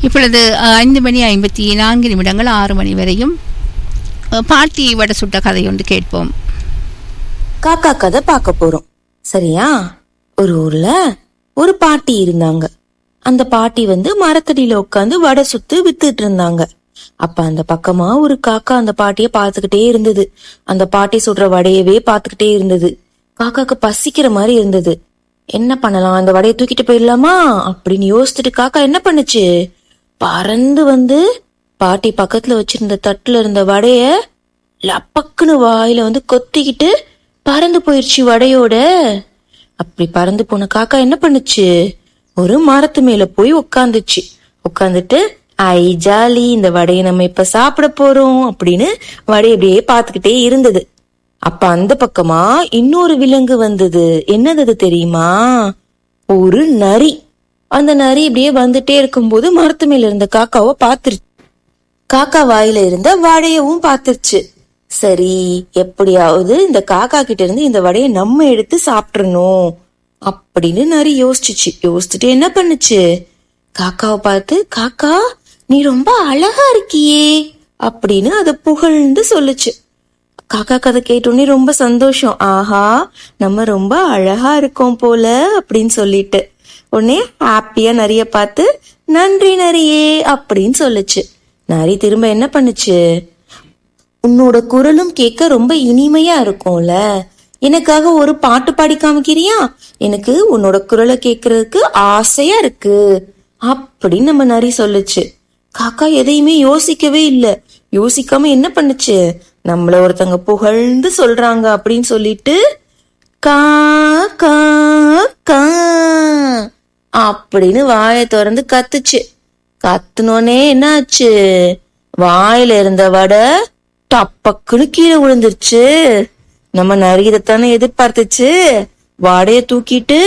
இப்பொழுது அஹ், ஐந்து மணி ஐம்பத்தி நான்கு நிமிடங்கள் ஆறு மணி வரையும் அஹ், பாட்டி வடை சுட்ட கதை ஒன்று கேட்போம் காக்கா கதை பார்க்க போறோம் சரியா ஒரு ஊர்ல ஒரு பாட்டி இருந்தாங்க அந்த பாட்டி வந்து மரத்தடியில உட்காந்து வடை சுத்து வித்துட்டு இருந்தாங்க அப்ப அந்த பக்கமா ஒரு காக்கா அந்த பாட்டிய பாத்துக்கிட்டே இருந்தது அந்த பாட்டி சுடுற வடையவே பாத்துக்கிட்டே இருந்தது காக்காக்கு பசிக்கிற மாதிரி இருந்தது என்ன பண்ணலாம் அந்த வடையை தூக்கிட்டு போயிடலாமா அப்படின்னு யோசிச்சுட்டு காக்கா என்ன பண்ணுச்சு பறந்து வந்து பாட்டி பக்கத்துல வச்சிருந்த தட்டுல இருந்த வடைய லப்பக்குன்னு வாயில வந்து கொத்திக்கிட்டு பறந்து போயிருச்சு வடையோட அப்படி பறந்து போன காக்கா என்ன பண்ணுச்சு ஒரு மரத்து மேல போய் உட்காந்துச்சு உட்காந்துட்டு ஐ ஜாலி இந்த வடையை நம்ம இப்ப சாப்பிட போறோம் அப்படின்னு வடையை அப்படியே பார்த்துக்கிட்டே இருந்தது அப்ப அந்த பக்கமா இன்னொரு விலங்கு வந்தது என்னது அது தெரியுமா ஒரு நரி அந்த நரி இப்படியே வந்துட்டே இருக்கும்போது மரத்து மேல இருந்த காக்காவை பார்த்துருச்சு காக்கா வாயில இருந்த வடையவும் பார்த்துருச்சு சரி எப்படியாவது இந்த காக்கா கிட்ட இருந்து இந்த வடையை நம்ம எடுத்து சாப்பிட்டுறணும் அப்படின்னு நரி யோசிச்சுச்சு யோசிச்சுட்டு என்ன பண்ணுச்சு காக்காவை பார்த்து காக்கா நீ ரொம்ப அழகா இருக்கியே அப்படின்னு அதை புகழ்ந்து சொல்லுச்சு காக்கா கதை கேட்டோன்னே ரொம்ப சந்தோஷம் ஆஹா நம்ம ரொம்ப அழகா இருக்கோம் போல அப்படின்னு சொல்லிட்டு உடனே ஹாப்பியா நரிய பார்த்து நன்றி நரியே அப்படின்னு சொல்லுச்சு நரி திரும்ப என்ன பண்ணுச்சு உன்னோட குரலும் கேட்க ரொம்ப இனிமையா இருக்கும்ல எனக்காக ஒரு பாட்டு பாடி காமிக்கிறியா எனக்கு உன்னோட குரலை கேட்கறதுக்கு ஆசையா இருக்கு அப்படின்னு நம்ம நரி சொல்லுச்சு காக்கா எதையுமே யோசிக்கவே இல்ல யோசிக்காம என்ன பண்ணுச்சு நம்மள ஒருத்தங்க புகழ்ந்து சொல்றாங்க அப்படின்னு சொல்லிட்டு கா கா கா அப்படின்னு வாயை திறந்து கத்துச்சு கத்துனோனே என்னாச்சு வாயில இருந்த வடை டப்பக்குன்னு கீழே விழுந்துருச்சு நம்ம நரிதத்தானே எதிர்பார்த்துச்சு வடைய தூக்கிட்டு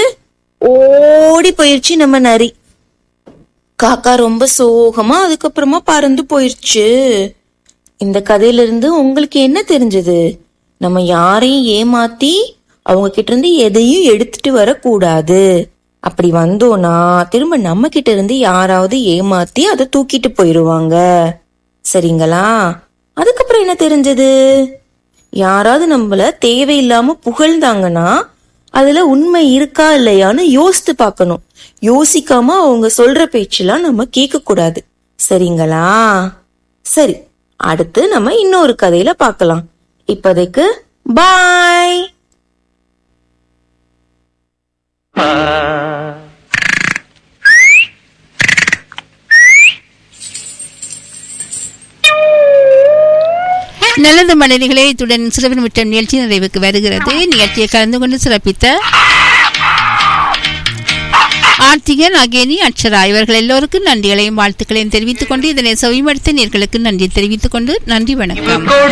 ஓடி போயிருச்சு நம்ம நரி காக்கா ரொம்ப சோகமா அதுக்கப்புறமா பறந்து போயிருச்சு இந்த கதையில இருந்து உங்களுக்கு என்ன தெரிஞ்சது நம்ம யாரையும் ஏமாத்தி அவங்க கிட்ட இருந்து எதையும் எடுத்துட்டு வரக்கூடாது அப்படி வந்தோம்னா திரும்ப நம்ம கிட்ட இருந்து யாராவது ஏமாத்தி அதை தூக்கிட்டு போயிருவாங்க சரிங்களா அதுக்கப்புறம் என்ன தெரிஞ்சது யாராவது நம்மள தேவையில்லாம புகழ்ந்தாங்கன்னா அதுல உண்மை இருக்கா இல்லையான்னு யோசித்து பார்க்கணும் யோசிக்காம அவங்க சொல்ற பேச்செல்லாம் நம்ம கேட்க கூடாது சரிங்களா சரி அடுத்து நம்ம இன்னொரு கதையில பார்க்கலாம் இப்போதைக்கு பாய் நல்லது மனிதர்களே இத்துடன் சிறுவன் விட்டம் நிகழ்ச்சி நிறைவுக்கு வருகிறது நிகழ்ச்சியை கலந்து கொண்டு சிறப்பித்த ஆர்த்திகன் அகேனி அக்ஷரா இவர்கள் எல்லோருக்கும் நன்றிகளையும் வாழ்த்துக்களையும் தெரிவித்துக் கொண்டு இதனை செவிமடுத்த நேர்களுக்கு நன்றி தெரிவித்துக் கொண்டு நன்றி வணக்கம்